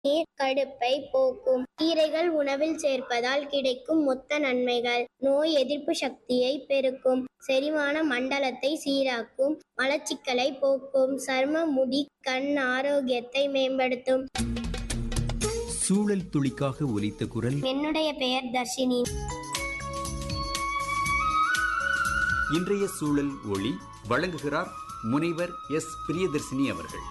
நீர் கடுப்பை போக்கும் கீரைகள் உணவில் சேர்ப்பதால் கிடைக்கும் மொத்த நன்மைகள் நோய் எதிர்ப்பு சக்தியை பெருக்கும் செரிமான மண்டலத்தை சீராக்கும் மலச்சிக்கலை போக்கும் சர்ம முடி கண் ஆரோக்கியத்தை மேம்படுத்தும் சூழல் துளிக்காக ஒலித்த குரல் என்னுடைய பெயர் தர்ஷினி இன்றைய சூழல் ஒளி வழங்குகிறார் முனைவர் எஸ் பிரியதர்சினி அவர்கள்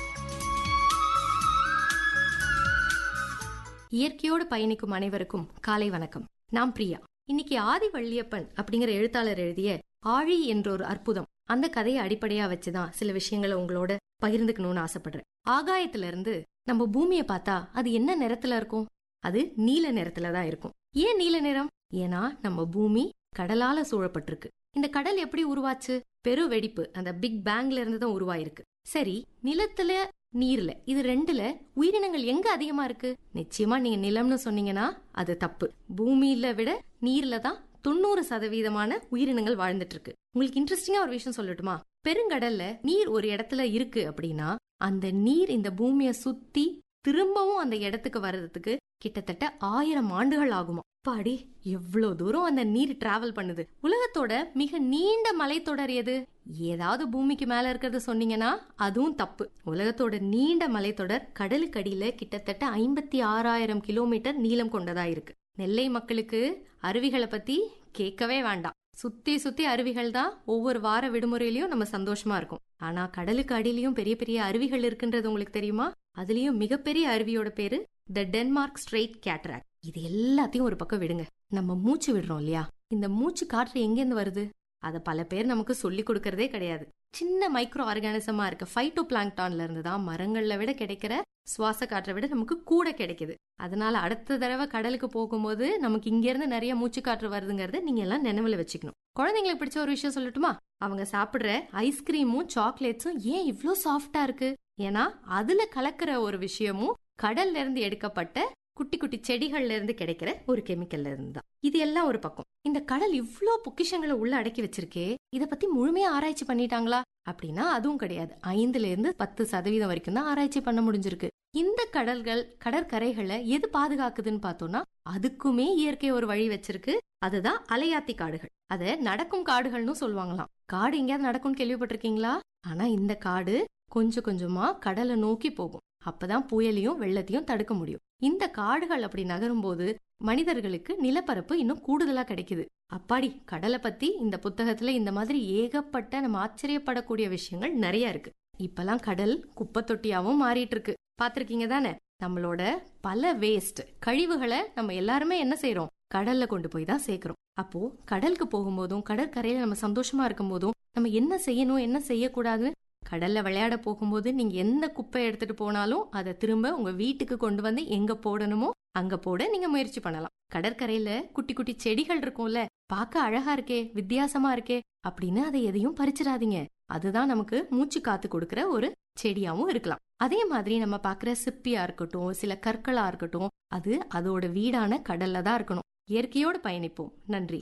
இயற்கையோடு பயணிக்கும் அனைவருக்கும் காலை வணக்கம் நான் பிரியா இன்னைக்கு ஆதி வள்ளியப்பன் அப்படிங்கிற எழுத்தாளர் எழுதிய ஆழி என்ற ஒரு அற்புதம் அந்த கதையை அடிப்படையா வச்சுதான் சில விஷயங்களை உங்களோட பகிர்ந்துக்கணும்னு ஆசைப்படுறேன் ஆகாயத்துல இருந்து நம்ம பூமியை பார்த்தா அது என்ன நிறத்துல இருக்கும் அது நீல நிறத்துல தான் இருக்கும் ஏன் நீல நிறம் ஏன்னா நம்ம பூமி கடலால சூழப்பட்டிருக்கு இந்த கடல் எப்படி உருவாச்சு பெரு வெடிப்பு அந்த பிக் பேங்க்ல இருந்து தான் உருவாயிருக்கு சரி நிலத்துல நீர்ல இது ரெண்டுல உயிரினங்கள் எங்க அதிகமா இருக்கு நிச்சயமா நீங்க நிலம்னு சொன்னீங்கன்னா அது தப்பு பூமியில விட நீர்ல தான் தொண்ணூறு சதவீதமான உயிரினங்கள் வாழ்ந்துட்டு இருக்கு உங்களுக்கு இன்ட்ரெஸ்டிங்கா ஒரு விஷயம் சொல்லட்டுமா பெருங்கடல்ல நீர் ஒரு இடத்துல இருக்கு அப்படின்னா அந்த நீர் இந்த பூமியை சுத்தி திரும்பவும் அந்த இடத்துக்கு வர்றதுக்கு கிட்டத்தட்ட ஆயிரம் ஆண்டுகள் ஆகுமா பாடி எவ்வளவு தூரம் அந்த நீர் டிராவல் பண்ணுது உலகத்தோட மிக நீண்ட மலைத்தொடர் எது ஏதாவது பூமிக்கு மேல இருக்கிறது சொன்னீங்கன்னா அதுவும் தப்பு உலகத்தோட நீண்ட மலைத்தொடர் கடலுக்கு அடியில கிட்டத்தட்ட ஐம்பத்தி ஆறாயிரம் கிலோமீட்டர் நீளம் கொண்டதா இருக்கு நெல்லை மக்களுக்கு அருவிகளை பத்தி கேட்கவே வேண்டாம் சுத்தி சுத்தி அருவிகள் தான் ஒவ்வொரு வார விடுமுறையிலயும் நம்ம சந்தோஷமா இருக்கும் ஆனா கடலுக்கு அடியிலயும் பெரிய பெரிய அருவிகள் இருக்குன்றது உங்களுக்கு தெரியுமா அதுலயும் மிகப்பெரிய அருவியோட பேரு த டென்மார்க் ஸ்ட்ரெயிட் கேட்ராக் இது எல்லாத்தையும் ஒரு பக்கம் விடுங்க நம்ம மூச்சு விடுறோம் இல்லையா இந்த மூச்சு காற்று எங்கேருந்து வருது அத பல பேர் நமக்கு சொல்லி கொடுக்கறதே கிடையாது சின்ன மைக்ரோ ஆர்கானிசமா இருக்க ஃபைட்டோ பிளாங்டான்ல இருந்து தான் மரங்கள்ல விட கிடைக்கிற சுவாச காற்றை விட நமக்கு கூட கிடைக்குது அதனால அடுத்த தடவை கடலுக்கு போகும்போது நமக்கு இங்க இருந்து நிறைய மூச்சு காற்று வருதுங்கிறத நீங்க எல்லாம் நினைவுல வச்சுக்கணும் குழந்தைங்களுக்கு பிடிச்ச ஒரு விஷயம் சொல்லட்டுமா அவங்க சாப்பிடுற ஐஸ்கிரீமும் சாக்லேட்ஸும் ஏன் இவ்ளோ சாஃப்டா இருக்கு ஏன்னா அதுல கலக்கிற ஒரு விஷயமும் கடல்ல இருந்து எடுக்கப்பட்ட குட்டி குட்டி செடிகள்ல இருந்து கிடைக்கிற ஒரு கெமிக்கல்ல இருந்து தான் இது எல்லாம் ஒரு பக்கம் இந்த கடல் இவ்ளோ பொக்கிஷங்களை உள்ள அடக்கி வச்சிருக்கே இத பத்தி முழுமையா ஆராய்ச்சி பண்ணிட்டாங்களா அப்படின்னா அதுவும் கிடையாது ஐந்துல இருந்து பத்து சதவீதம் வரைக்கும் தான் ஆராய்ச்சி பண்ண முடிஞ்சிருக்கு இந்த கடல்கள் கடற்கரைகளை எது பாதுகாக்குதுன்னு பார்த்தோம்னா அதுக்குமே இயற்கை ஒரு வழி வச்சிருக்கு அதுதான் அலையாத்தி காடுகள் அத நடக்கும் காடுகள்னு சொல்லுவாங்களாம் காடு எங்கேயாவது நடக்கும்னு கேள்விப்பட்டிருக்கீங்களா ஆனா இந்த காடு கொஞ்சம் கொஞ்சமா கடலை நோக்கி போகும் அப்பதான் புயலையும் வெள்ளத்தையும் தடுக்க முடியும் இந்த காடுகள் அப்படி நகரும்போது மனிதர்களுக்கு நிலப்பரப்பு இன்னும் கூடுதலா கிடைக்குது அப்பாடி கடலை பத்தி இந்த புத்தகத்துல இந்த மாதிரி ஏகப்பட்ட நம்ம ஆச்சரியப்படக்கூடிய விஷயங்கள் நிறைய இருக்கு இப்பெல்லாம் கடல் குப்பை தொட்டியாவும் மாறிட்டு இருக்கு பாத்திருக்கீங்க தானே நம்மளோட பல வேஸ்ட் கழிவுகளை நம்ம எல்லாருமே என்ன செய்யறோம் கடல்ல கொண்டு போய் தான் சேர்க்கிறோம் அப்போ கடலுக்கு போகும்போதும் கடற்கரையில நம்ம சந்தோஷமா இருக்கும் போதும் நம்ம என்ன செய்யணும் என்ன செய்யக்கூடாது கடல்ல விளையாட போகும்போது நீங்க எந்த குப்பை எடுத்துட்டு போனாலும் அதை திரும்ப உங்க வீட்டுக்கு கொண்டு வந்து எங்க போடணுமோ அங்க போட நீங்க முயற்சி பண்ணலாம் கடற்கரையில குட்டி குட்டி செடிகள் இருக்கும்ல பார்க்க அழகா இருக்கே வித்தியாசமா இருக்கே அப்படின்னு அதை எதையும் பறிச்சிடாதீங்க அதுதான் நமக்கு மூச்சு காத்து கொடுக்கிற ஒரு செடியாவும் இருக்கலாம் அதே மாதிரி நம்ம பாக்குற சிப்பியா இருக்கட்டும் சில கற்களா இருக்கட்டும் அது அதோட வீடான கடல்ல தான் இருக்கணும் இயற்கையோடு பயணிப்போம் நன்றி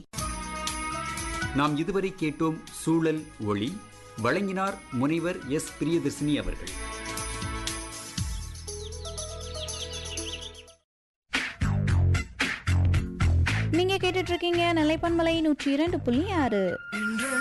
நாம் இதுவரை கேட்டோம் சூழல் ஒளி வழங்கினார் முனைவர் எஸ் பிரியதர்சினி அவர்கள் நீங்க கேட்டுட்டு இருக்கீங்க நிலைப்பன்மலை நூற்றி இரண்டு புள்ளி ஆறு